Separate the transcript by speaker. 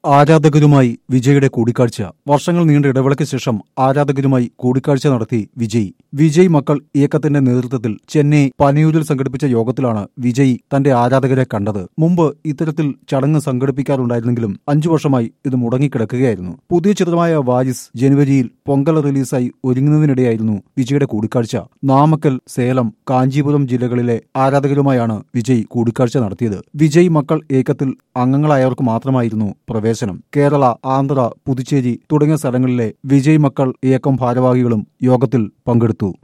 Speaker 1: ആരാധകരുമായി വിജയുടെ കൂടിക്കാഴ്ച വർഷങ്ങൾ നീണ്ട ഇടവേളയ്ക്ക് ശേഷം ആരാധകരുമായി കൂടിക്കാഴ്ച നടത്തി വിജയ് വിജയ് മക്കൾ ഇയക്കത്തിന്റെ നേതൃത്വത്തിൽ ചെന്നൈ പനയൂരിൽ സംഘടിപ്പിച്ച യോഗത്തിലാണ് വിജയ് തന്റെ ആരാധകരെ കണ്ടത് മുമ്പ് ഇത്തരത്തിൽ ചടങ്ങ് സംഘടിപ്പിക്കാറുണ്ടായിരുന്നെങ്കിലും അഞ്ചു വർഷമായി ഇത് മുടങ്ങിക്കിടക്കുകയായിരുന്നു പുതിയ ചിത്രമായ വാരിസ് ജനുവരിയിൽ പൊങ്കൽ റിലീസായി ഒരുങ്ങുന്നതിനിടെയായിരുന്നു വിജയുടെ കൂടിക്കാഴ്ച നാമക്കൽ സേലം കാഞ്ചീപുരം ജില്ലകളിലെ ആരാധകരുമായാണ് വിജയ് കൂടിക്കാഴ്ച നടത്തിയത് വിജയ് മക്കൾ ഏക്കത്തിൽ അംഗങ്ങളായവർക്ക് മാത്രമായിരുന്നു പ്രവേശനം കേരള ആന്ധ്ര പുതുച്ചേരി തുടങ്ങിയ സ്ഥലങ്ങളിലെ വിജയ് മക്കൾ ഏക്കം ഭാരവാഹികളും യോഗത്തിൽ പങ്കെടുത്തു